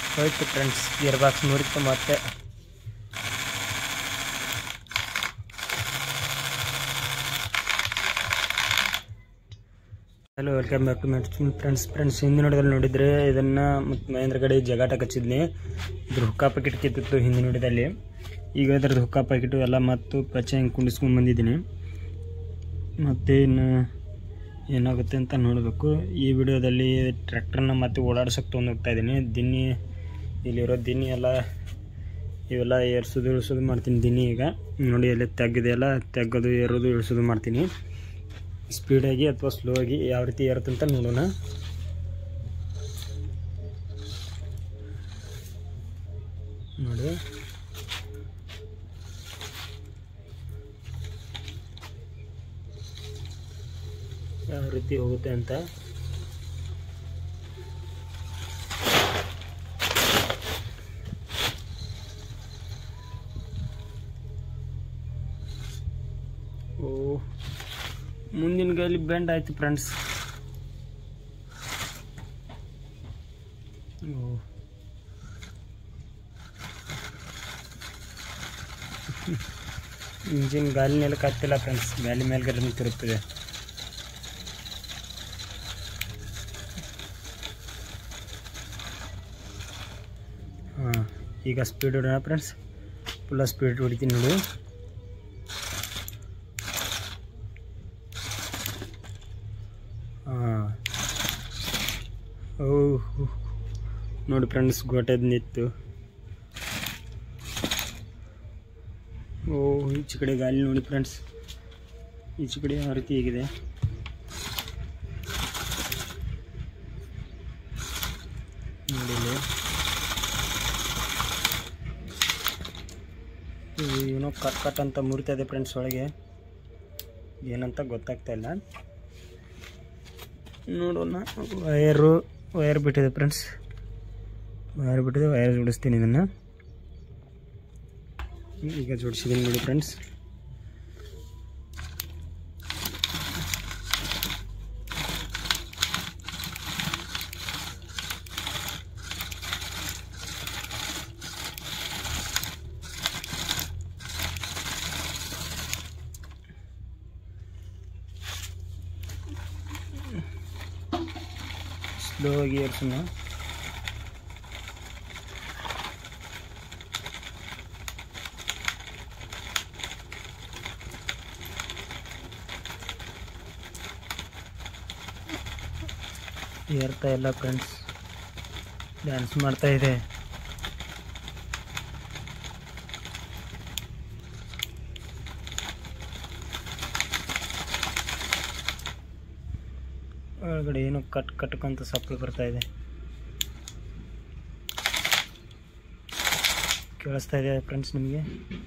ಹೋಯ್ತು friends gear box ಮುರಿತು ಮತ್ತೆ ಹಲೋ ವೆಲ್ಕಮ್ ಬ್ಯಾಕ್ ಟು ಮೆಟ್ಸ್ ಫ್ರೆಂಡ್ಸ್ ಫ್ರೆಂಡ್ಸ್ ಹಿಂದಿನ ನೋಡಿದಲ್ಲಿ ನೋಡಿದರೆ ಇದನ್ನು ಮತ್ತು ಮಹೇಂದ್ರ ಗಡಿ ಜಗಾಟ ಹಚ್ಚಿದ್ನಿ ಇದ್ರ ಹುಕ್ಕಾ ಪ್ಯಾಕೆಟ್ ಕಿತ್ತಿತ್ತು ಹಿಂದಿನ ನೋಡಿದಲ್ಲಿ ಈಗ ಇದ್ರದ್ದು ಹುಕ್ಕಾ ಪ್ಯಾಕೆಟು ಎಲ್ಲ ಮತ್ತು ಪಚ್ಚೆ ಹಿಂಗೆ ಕುಂಡಿಸ್ಕೊಂಡು ಬಂದಿದ್ದೀನಿ ಮತ್ತು ಇನ್ನು ಏನಾಗುತ್ತೆ ಅಂತ ನೋಡಬೇಕು ಈ ವಿಡಿಯೋದಲ್ಲಿ ಟ್ರ್ಯಾಕ್ಟರ್ನ ಮತ್ತೆ ಓಡಾಡ್ಸೋಕೆ ತೊಗೊಂಡು ಹೋಗ್ತಾ ಇದ್ದೀನಿ ದಿನ್ನಿ ಇಲ್ಲಿರೋ ದಿನ್ನಿ ಎಲ್ಲ ಇವೆಲ್ಲ ಏರ್ಸೋದು ಇಳಿಸೋದು ಮಾಡ್ತೀನಿ ದಿನ್ನಿ ಈಗ ನೋಡಿ ಅಲ್ಲಿ ತೆಗ್ಗಿದೆಯಲ್ಲ ತೆಗ್ಗೋದು ಏರೋದು ಇಳಿಸೋದು ಮಾಡ್ತೀನಿ ಸ್ಪೀಡಾಗಿ ಅಥವಾ ಸ್ಲೋ ಆಗಿ ಯಾವ ರೀತಿ ಏರುತ್ತೆ ಅಂತ ನೋಡೋಣ ನೋಡಿ ಯಾವ ರೀತಿ ಹೋಗುತ್ತೆ ಅಂತ ಓ ಮುಂದಿನ ಗೈಲಿ ಬೆಂಡ್ ಆಯ್ತು ಫ್ರೆಂಡ್ಸ್ ಓ ಇಂಜಿನ್ ಗಾಲಿ ಮೇಲೆ ಕತ್ತಿಲ್ಲ ಫ್ರೆಂಡ್ಸ್ ಗಾಲಿ ಮೇಲ್ಗಡೆ ನಿಂತಿರುತ್ತದೆ ಹಾಂ ಈಗ ಸ್ಪೀಡ್ ಹೊಡೋಣ ಫ್ರೆಂಡ್ಸ್ ಫುಲ್ಲ ಸ್ಪೀಡ್ ಹೊಡಿತೀನಿ ನೋಡಿ ಹಾಂ ಓಹ್ ನೋಡಿ ಫ್ರೆಂಡ್ಸ್ ಗೋಟೆದು ನಿಂತು ಓ ಈಚೆ ಕಡೆ ಗಾಲಿ ನೋಡಿ ಫ್ರೆಂಡ್ಸ್ ಈಚೆ ಕಡೆ ಯಾವ ರೀತಿ ಹೇಗಿದೆ ನೋಡಿ ಇಲ್ಲಿ. ಇದು ಏನೋ ಕಟ್ ಕಟ್ ಅಂತ ಮುರಿತಾ ಇದೆ ಫ್ರೆಂಡ್ಸ್ ಒಳಗೆ ಏನಂತ ಗೊತ್ತಾಗ್ತಾ ಇಲ್ಲ ನೋಡೋಣ ವಯರು ವಯರ್ ಬಿಟ್ಟಿದೆ ಫ್ರೆಂಡ್ಸ್ ವಯರ್ ಬಿಟ್ಟಿದೆ ವಯರ್ ಜೋಡಿಸ್ತೀನಿ ಇದನ್ನು ಈಗ ಜೋಡಿಸಿದ್ದೀನಿ ನೋಡಿ ಫ್ರೆಂಡ್ಸ್ ಸ್ಲೋ ಆಗಿ ಏರ್ಸೋಣ ಏರ್ತಾ ಇಲ್ಲ ಫ್ರೆಂಡ್ಸ್ ಡ್ಯಾನ್ಸ್ ಮಾಡ್ತಾ ಇದೆ ಒಳಗಡೆ ಏನೋ ಕಟ್ ಕಟ್ಕೊಂತ ಸಪ್ಪೆ ಬರ್ತಾ ಇದೆ ಕೇಳಿಸ್ತಾ ಇದೆ ಫ್ರೆಂಡ್ಸ್ ನಿಮಗೆ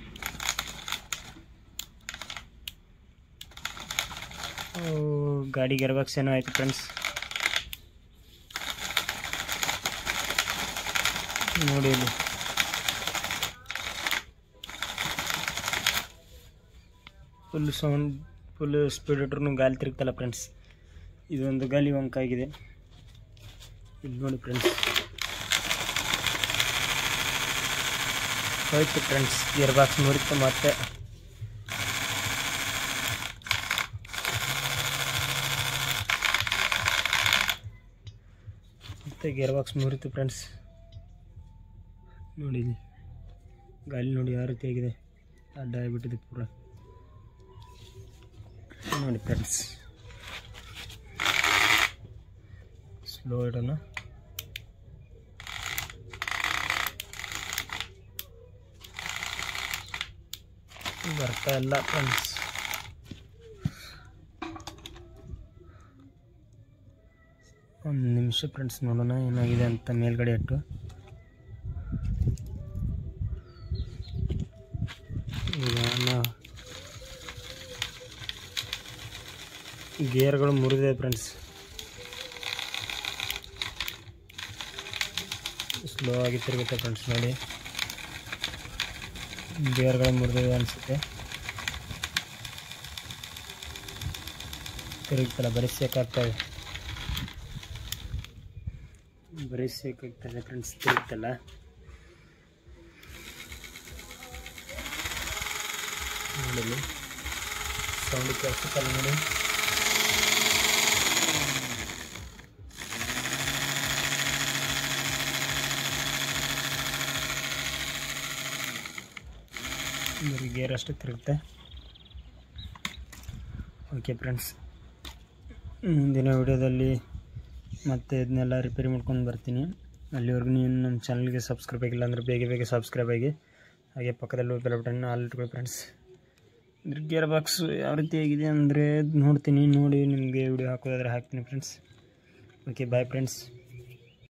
ಓ ಗಾಡಿ ಗೆರ್ಬಾಕ್ಸ್ ಏನೋ ಆಯ್ತು ಫ್ರೆಂಡ್ಸ್ ನೋಡಿ ಇಲ್ಲಿ ಫುಲ್ ಸೌಂಡ್ ಫುಲ್ ಸ್ಪೀಡ್ ಇಟ್ರು ಗಾಲಿ ತಿರುಗ್ತಲ್ಲ ಫ್ರೆಂಡ್ಸ್ ಇದೊಂದು ಗಾಲಿ ವಂಕ ಆಗಿದೆ ಇಲ್ಲಿ ನೋಡಿ ಫ್ರೆಂಡ್ಸ್ ಹೋಯ್ತು ಫ್ರೆಂಡ್ಸ್ ಗೇರ್ ಬಾಕ್ಸ್ ಮುರಿತು ಮತ್ತೆ ಮತ್ತೆ ಗೇರ್ ಬಾಕ್ಸ್ ಮುರಿತು ಫ್ರೆಂಡ್ಸ್ ನೋಡಿ ಇಲ್ಲಿ ಗಾಲಿ ನೋಡಿ ಯಾವ ರೀತಿ ಆಗಿದೆ ಅಡ್ಡ ಆಗಿಬಿಟ್ಟಿದೆ ಪೂರ ನೋಡಿ ಫ್ರೆಂಡ್ಸ್ ಸ್ಲೋ ಇಡೋಣ ಬರ್ತಾ ಇಲ್ಲ ಫ್ರೆಂಡ್ಸ್ ಒಂದು ನಿಮಿಷ ಫ್ರೆಂಡ್ಸ್ ನೋಡೋಣ ಏನಾಗಿದೆ ಅಂತ ಮೇಲ್ಗಡೆ ಇಟ್ಟು ಈಗ ನಾ- ಗೇರ್ಗಳು ಮುರಿದಿದೆ ಫ್ರೆಂಡ್ಸ್ ಸ್ಲೋ ಆಗಿ ತಿರುಗುತ್ತೆ ಫ್ರೆಂಡ್ಸ್ ನೋಡಿ ಗೇರ್ಗಳು ಮುರಿದಿದೆ ಅನಿಸುತ್ತೆ ತಿರುಗ್ತಲ್ಲ ಬರೀ ಸೇಕಾಗ್ತವೆ ಬರೀ ಗ್ರೀಸ್ ಬೇಕಾಗ್ತದೆ ಫ್ರೆಂಡ್ಸ್ ತಿರುಗ್ತಲ್ಲ ನೋಡಿ ಸೌಂಡ್ ಕೇಳಿಸುತ್ತಲ್ಲ ನೋಡಿ ಬರೀ ಗೇರ್ ಅಷ್ಟೇ ತಿರುಗುತ್ತೆ ಓಕೆ ಫ್ರೆಂಡ್ಸ್ ಮುಂದಿನ ವಿಡಿಯೋದಲ್ಲಿ ಮತ್ತೆ ಇದನ್ನೆಲ್ಲ ರಿಪೇರಿ ಮಾಡ್ಕೊಂಡು ಬರ್ತೀನಿ ಅಲ್ಲಿವರೆಗೂ ನೀವು ನಮ್ಮ ಚಾನಲ್ಗೆ ಸಬ್ಸ್ಕ್ರೈಬ್ ಆಗಿಲ್ಲ ಅಂದರೆ ಬೇಗ ಬೇಗ ಸಬ್ಸ್ಕ್ರೈಬ್ ಆಗಿ ಹಾಗೆ ಪಕ್ಕದಲ್ಲಿ ಬೆಲ್ ಬಟನ್ ಆಲ್ ಇಟ್ಕೊಳ್ಳಿ ಫ್ರೆಂಡ್ಸ್ ಇದ್ರ ಗೇರ್ ಬಾಕ್ಸ್ ಯಾವ ರೀತಿ ಆಗಿದೆ ಅಂದರೆ ನೋಡ್ತೀನಿ ನೋಡಿ ನಿಮಗೆ ವಿಡಿಯೋ ಹಾಕೋದಾದ್ರೆ ಹಾಕ್ತೀನಿ ಫ್ರೆಂಡ್ಸ್ ಓಕೆ ಬಾಯ್ ಫ್ರೆಂಡ್ಸ್